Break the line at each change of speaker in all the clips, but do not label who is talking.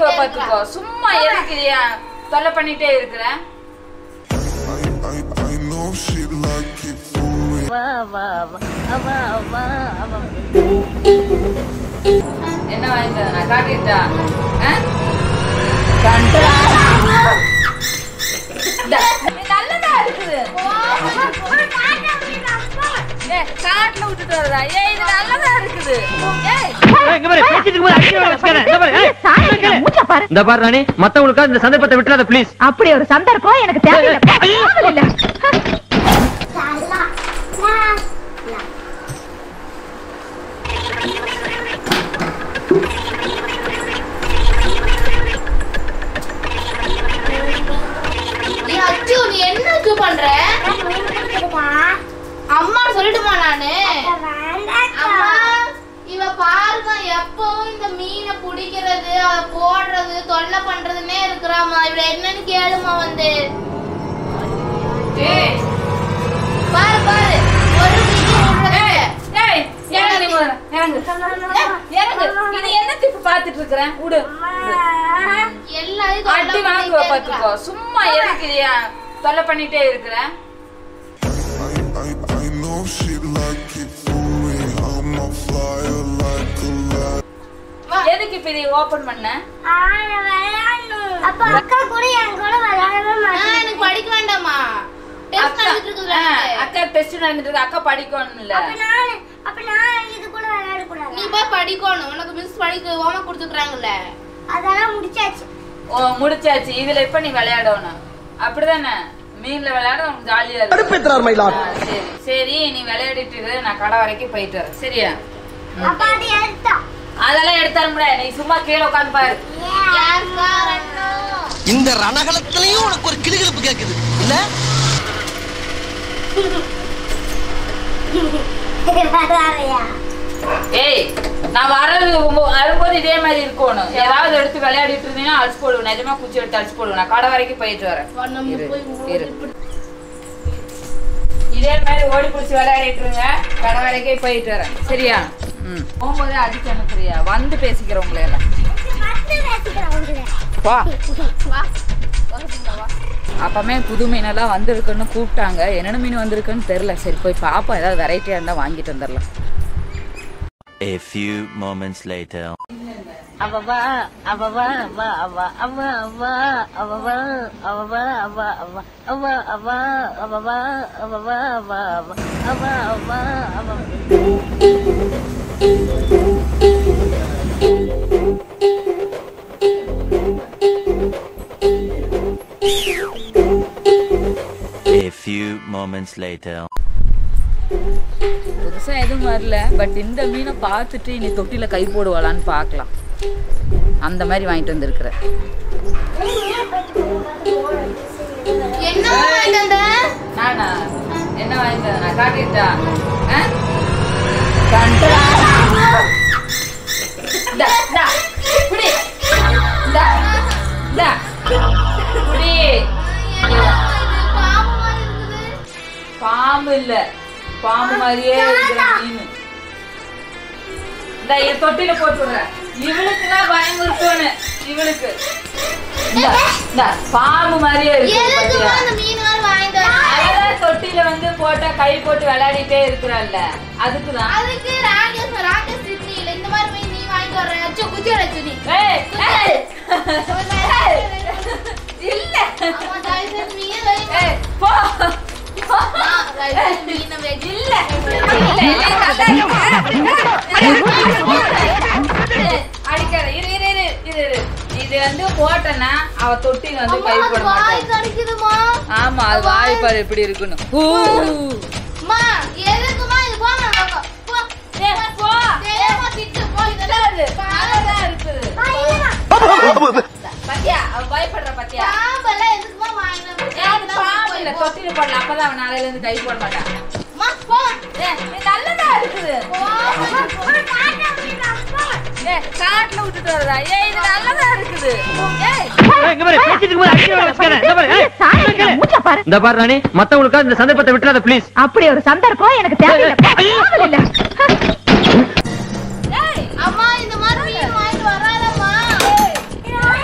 வாங்குவ பாத்துக்கோ சும்மா எதுக்கு இதையா தொல்லை பண்ணிட்டே இருக்கிற
I, I, I know she like it for real.
என்ன வாங்கிட்டு வந்த? நான் காட்டிட்டா ஆ? இந்தா, இது நல்லதா இருக்குது ஏய், காட்டுல விட்டுட்டு வரதா ஏய் இது நல்லதா இருக்குது ஏய்
இங்க பாரு பேசிட்டு இருக்கும்போது அடிக்க வச்சுக்கிறேன் இந்த பாரு ஏய்,
மூச்ச பாரு
இந்த பாரு ராணி மத்தவங்களுக்கா இந்த சந்தர்ப்பத்தை விட்டுறாத ப்ளீஸ்
அப்படி ஒரு சந்தர்ப்பம் எனக்கு தேவையில்லை தேவையில்லை.
நீ அச்சு நீ என்ன அச்சு பண்ற அம்மா சொல்லட்டுமா நானு அம்மா இவ பாருங்க எப்பவும் இந்த மீனை பிடிக்கிறது அத போடுறது தொல்லை பண்றதுன்னே இருக்கிறாமா இவள என்னன்னு கேளுமா வந்து
ஏய்
பாரு பாரு ஒரு மீன் விடுறது.
ஏய் இறங்கு நீ முதல்ல இறங்கு இறங்கு இது என்ன திப்பு பாத்துட்டு இருக்கிறேன் விடு
எல்லாரையும்
அடி
தொல்லை
வாங்குவ
பண்ணிட்டே
பாத்துக்கோ
இருக்கிறா.
சும்மா எதுக்கு இதையா தொல்லை பண்ணிட்டே இருக்கிற
I, I, I know she like it for real. I'm a flyer like a ladder.
எதுக்கு இப்ப இதை ஓபன் பண்ண
அப்ப அக்கா கூட என் கூட விளையாடவே
ஆ,
மாட்டேன்
எனக்கு படிக்க வேண்டாமா டெஸ்ட்
அக்கா
நடந்துட்டு இருக்குதுல
ஆ,
எனக்கு.
அக்கா டெஸ்ட் நடந்துட்டு இருக்கு அக்கா படிக்கணும் இல்ல
அப்ப நான் அப்ப நான் இது கூட விளையாட கூடாது
நீ போய் படிக்கணும் உனக்கு மிஸ் படிக்க ஹோம்ஒர்க் கொடுத்துக்கறாங்கல்ல
அதெல்லாம் முடிச்சாச்சு
ஓ முடிச்சாச்சு இதுல இப்ப நீ விளையாடணும் அப்படிதானே மீன்ல விளையாட உனக்கு ஜாலியா இருக்கு ஆ, சரி சரி நீ விளையாடிட்டு இரு, நான் கடை வரைக்கும் போயிட்டு வரேன் சரியா
அப்ப அது எடுத்தா
அதெல்லாம் எடுத்தார முடியாது நீ சும்மா கீழே உட்காந்து பாரு
யாருக்கா ரெண்டும்
இந்த ரணகலத்திலையும் உனக்கு ஒரு கிளுகிழப்பு கேக்குது இல்ல
வராதையா
ஏய் நான் வர்றது உங்க- வரும்போது இதே மாதிரி இருக்கணும் ஏதாவது எடுத்து விளையாடிட்டு இருந்தீங்கன்னா அடிச்சு போடுவேன் நிஜமா குச்சி எடுத்து அடிச்சு போடுவேன் நான் கடை வரைக்கும் போயிட்டு வரேன்
நம்ம
இரு,
போய்
இரு. இதே மாதிரி ஓடி பிடிச்சி விளையாடிட்டு இருங்க கடை வரைக்கும் போயிட்டு வரேன் சரியா ம் போகும்போதே அடிச்சு அனுப்புறியா வந்து பேசிக்கிறவங்களே எல்லாம் வா அப்பமே புது மீனெல்லாம் வந்திருக்குன்னு கூப்பிட்டாங்க என்னென்ன மீன் வந்திருக்குன்னு தெரில சரி போய் பாப்போம் ஏதாவது வெரைட்டியாக இருந்தால் வாங்கிட்டு வந்துடலாம்
A few moments later.
அவவா அவவா அவா அவா அவா அவா அவவா அவவா அவா அவா அவா அவா அவவா அவவா அவா அவா அவா அவா அவா
A few moments later.
புதுசாக எதுவும் வரல பட் இந்த மீனை பார்த்துட்டு இனி தொட்டியில் கை போடுவாளான்னு பார்க்கலாம் அந்த மாதிரி வாங்கிட்டு வந்திருக்கிறேன்
என்ன வாங்கிட்டு வந்த
நானா என்ன வாங்கிட்டு வந்தேன்? நான் காட்டிட்டா ஆ? இந்தா, இந்தா, புடி. இந்தா, இந்தா, புடி.
பாம்பு மாதிரி இருக்குது
பாம்பு இல்ல பாம்பு மாதிரியே இருக்கிற மீன் இந்த என் தொட்டில போட்டு விடுறேன் இவளுக்கு தான் பயமுறுத்தணும் இவளுக்கு இந்தா, இந்தா, பாம்பு மாதிரியே இருக்கு
எதுக்குமா
பாத்தியா
அந்த மீன் மாதிரி வாங்கிட்டு வர
அதான் தொட்டில வந்து போட்டா கை போட்டு விளையாடிட்டே இருக்கிறாள்ல அதுக்குதான்
அதுக்கு ராகேஷ் ராகேஷ் சிட்னி இல்ல இந்த மாதிரி மீன் நீ வாங்கிட்டு வர அச்சு குச்சி அடிச்சு நீ
ஏய், ஏய். இல்ல
அம்மா தயவு செஞ்சு மீன் வைங்க
ஏய், போ போ.
மீனை வைக்க
இல்ல இல்ல, இல்ல, ஏய், அடிக்காத இரு இரு இரு இரு இரு இது வந்து போட்டனா அவ தொட்டில வந்து கை
அம்மா,
போட
அது வாய்
மாட்டான்
கடிக்குதுமா
ஆமா அது வாய் பாரு எப்படி இருக்குன்னு ஊ.
அம்மா எதுக்குமா இது போமா பக்கம் போ
ஏய், போ
தேமா திட்டு போ இதெல்லாம்
இது அழகா இருக்குது பத்தியா அவ பயப்படுற பத்தியா
பாம்பெல்லாம் எதுக்குமா வாங்கிட்டு
ஏய், அது பாவம் இல்ல தொட்டில போடல அப்பதான் அவன் நாளையில இருந்து கை போட மாட்டான்
அம்மா போ
ஏய், இது நல்லதா இருக்குது ஏய், காட்டுல விட்டுட்டு வரதா ஏய் இது நல்லதா இருக்குது ஏய்
இங்க பாரு பேசிட்டு இருக்கும்போது அடிக்க வச்சுக்கிறேன் இந்த பாரு ஏய்,
மூச்ச பாரு
இந்த பாரு ராணி மத்தவங்களுக்கா இந்த சந்தர்ப்பத்தை விட்டுறாத ப்ளீஸ்
அப்படி ஒரு சந்தர்ப்பம் எனக்கு தேவையில்லை தேவையில்லை.
அம்மா இந்த மாதிரி மீன் வாங்கிட்டு வராதம்மா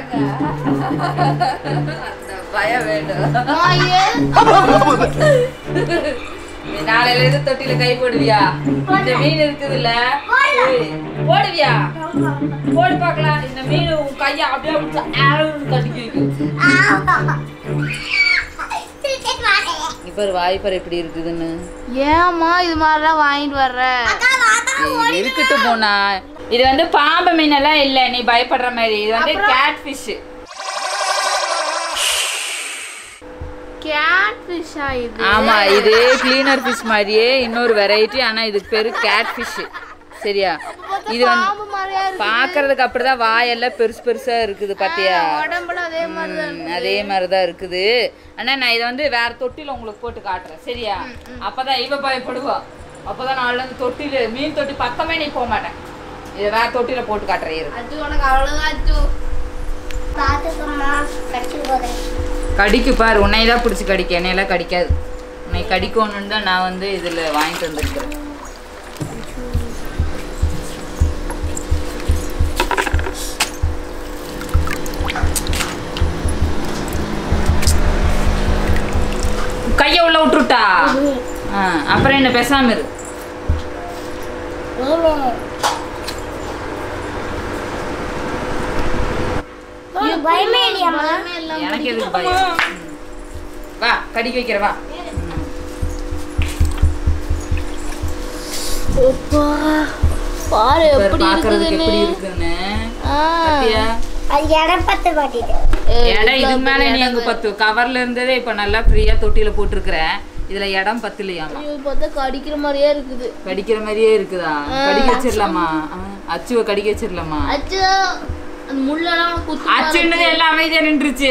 பாருங்க அந்த பயம் வேண்டும்
அம்மா, ஏன்?
நீ நாளையில இருந்து தொட்டில கை போடுவியா இந்த மீன் இருக்குதுல்ல ஏய், போடுவியா போடு பார்க்கலாம் இந்த மீன் உன் கையை அப்படியே பிடிச்சு ஆளுன்னு கடிக்கு இப்ப வாய்ப்பர் எப்படி இருக்குதுன்னு
ஏம்மா இது மாதிரிலாம் வாங்கிட்டு வர்ற
ஏய், இருக்கட்டும் போனா இது வந்து பாம்பு மீன் எல்லாம் இல்ல நீ பயப்படுற மாதிரி இது வந்து கேட் ஃபிஷ்
கேட் ஃபிஷ்ஷா இது
ஆமா இது கிளீனர் ஃபிஷ் மாதிரியே இன்னொரு வெரைட்டி ஆனா இதுக்கு பேரு கேட் ஃபிஷ் சரியா இது வந்து
பாம்பு மாதிரியா இருக்கு
பாக்குறதுக்கு அப்படிதான் வாயெல்லாம் பெருசு பெருசா இருக்குது பாத்தியா
உடம்புல அதே மாதிரி தான்
ம், அதே மாதிரிதான் இருக்குது ஆனா நான் இதை வந்து வேற தொட்டில உங்களுக்கு போட்டு காட்டுறேன் சரியா அப்பதான் இவ பயப்படுவா அப்பதான் நாள்ல இருந்து தொட்டில மீன் தொட்டி பக்கமே நீ போக மாட்டேன் இதை வேற தொட்டில போட்டு காட்டுறேன் இரு
அச்சு உனக்கு அவ்வளவுதான் அச்சு
பாத்துக்கம்மா கடிச்சிட்டு போதேன்
கடிக்கு பாரு உன்னை தான் பிடிச்சி கடிக்க என்னையெல்லாம் கடிக்காது உன்னை கடிக்கணும்னு தான் நான் வந்து இதுல வாங்கிட்டு வந்திருக்கிறேன் கைய உள்ள விட்டுட்டா ஆ, அப்புறம் என்ன பேசாம இரு
உனக்கு பயமே இல்லையாம்மா
எனக்கு எதுக்கு பயம் ம். வா கடிக்க வைக்கிற வா
பாரு
பாரு,
எப்படி
பாக்குறதுக்கு
இருக்குதுன்னு
எப்படி இருக்குன்னு
ஆ.
பாத்தியா
அது இடம் பத்து மாட்டிட்டு
ஏய்,
இடம்
இவ்வளவு
இதுக்கு மேல
பெரிய
நீ
இடம்
அங்க பத்து கவர்ல இருந்ததே இப்ப நல்லா ஃப்ரீயா தொட்டில போட்டிருக்கிறேன் இதுல இடம் பத்துலையாமா
ஐயோ, பார்த்தா கடிக்கிற மாதிரியே இருக்குது
கடிக்கிற மாதிரியே இருக்குதா கடிக்க வச்சிடலாமா ஆ, அச்சுவை கடிக்க வச்சிடலாமா
அச்சு அந்த முள்ளெல்லாம் உனக்கு குத்து பாரு.
அச்சுன்னது எல்லாம் அமைதியா நின்றுச்சு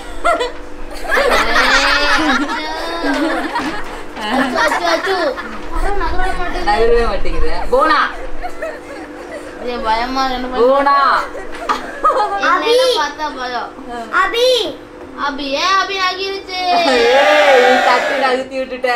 அச்சு, அச்சு, அச்சு. அப்புறம் நகர மாட்டேங்குது.
நகரவே மாட்டேங்குது போனா
ஏய், பயமா இருக்கு, என்ன பண்ண-
போனா
என்னையெல்லாம் பார்த்தா பயம்.
அபி
அபி ஏன் அபி நகிருச்சு
ஏய், நீ தட்டி நகர்த்தி விட்டுட்ட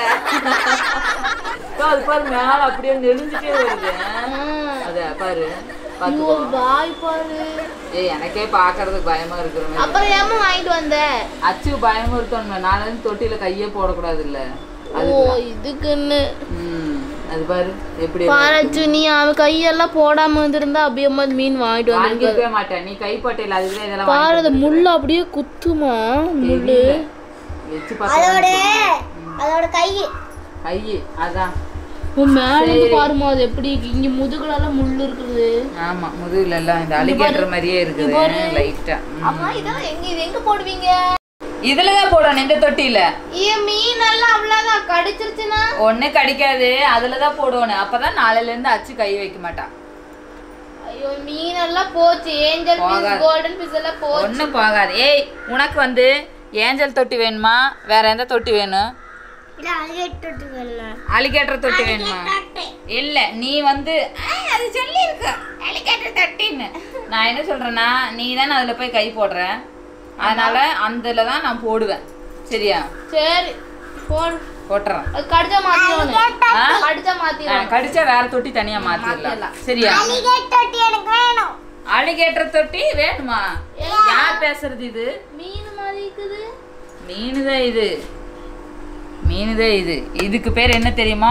அது பாரு மேல அப்படியே நெளிஞ்சுட்டே வருது அத பாரு பாத்துக்கோ
பாய் பாரு
ஏய் எனக்கே பாக்குறதுக்கு பயமா இருக்கிற மாதிரி
அப்புறம் ஏமா வாங்கிட்டு வந்த
அச்சு பயமுறுத்தணும் நான் வந்து தொட்டில கையே போடக்கூடாது இல்ல
ஓ இதுக்குன்னு
ம் அது பாரு எப்படி
பாரச்சு நீ அவன் கையெல்லாம் போடாம வந்திருந்தா அப்படியே அம்மா மீன் வாங்கிட்டு வந்து
வாங்கிக்கவே மாட்டேன் நீ கைப்பட்டையில அதுக்குதான் இதெல்லாம்
பாரு
வாங்கி
அது முள்ளு அப்படியே குத்துமா முள்ளு
தெரியல. வச்சு
அதோட
பார்த்தா
அதோட கை
கை அதான்
உன் மேல இருந்து பாருமா அது எப்படி இருக்கு. இங்க முதுகுல எல்லாம் முள்ளு இருக்குது
ஆமா முதுகுல எல்லாம் இந்த அலிகேட்டர் மாதிரியே இருக்குது லைட்டா
அம்மா இதெல்லாம் எங்க இது எங்க போடுவீங்க
இதுலதான் போடணும் இந்த தொட்டியில
ஏன் மீன் எல்லாம் அவ்வளவுதான் கடிச்சிருச்சுன்னா
ஒண்ணு கடிக்காது அதுலதான் போடணும் அப்பதான் நாளையில இருந்து அச்சு கை வைக்க மாட்டான்
ஐயோ மீன் எல்லாம் போச்சு ஏஞ்சல்
போகாது.
பீஸ் கோல்டன் பீஸ் எல்லாம் போச்சு
ஒண்ணும் போகாது ஏய் உனக்கு வந்து ஏஞ்சல் தொட்டி வேணுமா வேற எந்த தொட்டி வேணும்
இல்ல அழுகிட்டு வேணும்
அலிகேட்டர் தொட்டி வேணுமா இல்ல நீ வந்து "ஆ, அது சொல்லி இருக்க அலிகேட்டர் தொட்டின்னு நான் என்ன சொல்றேன்னா நீ தானே அதுல போய் கை போடுற அதனால அதுல தான் நான் போடுவேன் சரியா
சரி போடு
போட்டுறேன்
அது கடிச்சா மாத்திடுவோம்
ஆ?
கடிச்சா
ஆ,
மாத்திடுவோம்
கடிச்சா வேற தொட்டி தனியா மாத்திடலாம்
மாத்திடலாம்.
சரியா
தொட்டி எனக்கு வேணும்
அலிகேட்டர் தொட்டி வேணுமா யார் பேசுறது இது
மீன் மாதிரி இருக்குது
மீனுதான் இது மீனுதான் இது இதுக்கு பேர் என்ன தெரியுமா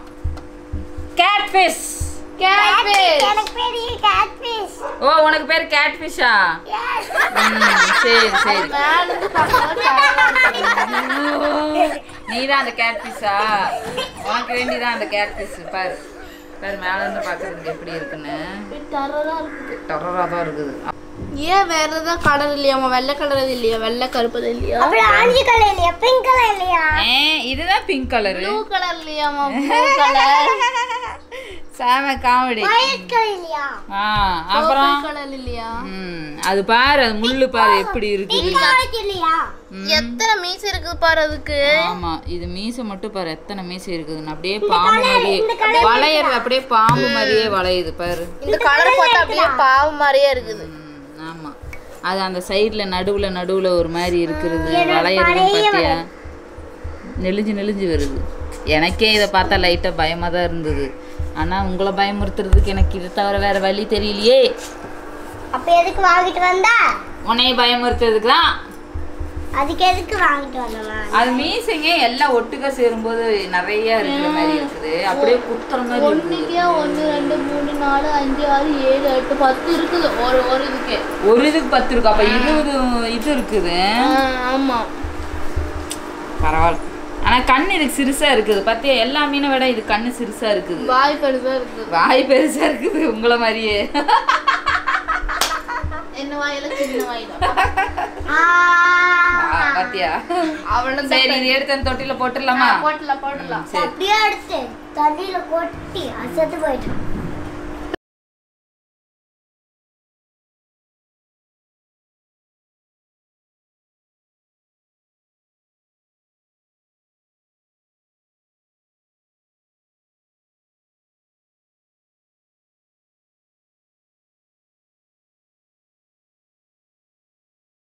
கேட்ஃபிஷ்
கேட்ஃபிஷ்
எனக்கு பெரிய கேட் பீஸ்
ஓ உனக்கு பேர் கேட்ஃபிஷா சரி சரி
மேல இருந்து பார்க்கும்போது
நீதான் அந்த கேட்ஃபிஷா உனக்கு வேண்டிதான் அந்த கேட்ஃபிஷ் பாரு பாரு மேல இருந்து பாக்குறதுக்கு எப்படி இருக்குன்னு
டரரா இருக்குது
டொரரா தான் இருக்குது
ஏன் வேற ஏதாவது கலர் இல்லையாமா வெள்ளை கலர் இது இல்லையா வெள்ளை கருப்பது இல்லையா
அப்புறம் ஆரஞ்சு கலர் இல்லையா பிங்க் கலர் இல்லையா
ஏ இதுதான் பிங்க் கலரு
ப்ளூ கலர் இல்லையாமா ப்ளூ கலர்
சாம காமெடி
வயலட் கலர் இல்லையா
ஆ அப்புறம்
கலர் இல்லையா
ம் அது பாரு அது முள்ளு பாரு எப்படி இருக்குது
கலர் இல்லையா
எத்தனை மீஸ் இருக்குது பாரு அதுக்கு
ஆமா இது மீசை மட்டும் பாரு எத்தனை மீசை இருக்குதுன்னு அப்படியே பாம்பு மாதிரியே வளையறது அப்படியே பாம்பு மாதிரியே வளையுது பாரு
இந்த கலர் பார்த்தா அப்படியே பாவு மாதிரியே இருக்குது
ம், ஆமா அது அந்த சைடுல நடுவுல நடுவுல ஒரு மாதிரி இருக்கிறது வளையறது பாத்தியா நெளிஞ்சு நெளிஞ்சு வருது எனக்கே இதை பார்த்தா லைட்டா பயமா தான் இருந்தது ஆனா உங்களை பயமுறுத்துறதுக்கு எனக்கு இதை தவிர வேற வழி தெரியலையே
அப்ப எதுக்கு வாங்கிட்டு வந்த
உன்னைய பயமுறுத்துறதுக்கு தான்
அதுக்கு எதுக்கு வாங்கிட்டு வந்தமா
அது மீசைங்க எல்லாம் ஒட்டுக்கா சேரும்போது நிறைய இருக்கிற மாதிரி இருக்குது அப்படியே குத்துற மாதிரி இருக்குது
ஒண்ணுக்கே ஒண்ணு ரெண்டு மூணு நாலு அஞ்சு ஆறு ஏழு எட்டு பத்து இருக்குது ஒரு ஒரு இதுக்கு
ஒரு இதுக்கு பத்து இருக்கு அப்ப இருபது இது இருக்குது
ஆமா
பரவாயில்ல ஆனா கண்ணு இதுக்கு சிறுசா இருக்குது பாத்தியா எல்லா மீனை விட இது கண்ணு சிறுசா இருக்குது
வாய் பெருசா இருக்குது
வாய் பெருசா இருக்குது உங்களை மாதிரியே
என்ன வாயில சின்ன வாய் தான்
ஆ, பாத்தியா
அவ்வளவு
சரி இது எடுத்து அந்த தொட்டில போட்டுடலாமா
போட்டலாம் போட்டலாம்
சரி
அப்படியே எடுத்து தண்ணியில கொட்டி அசத்து போயிட்டான்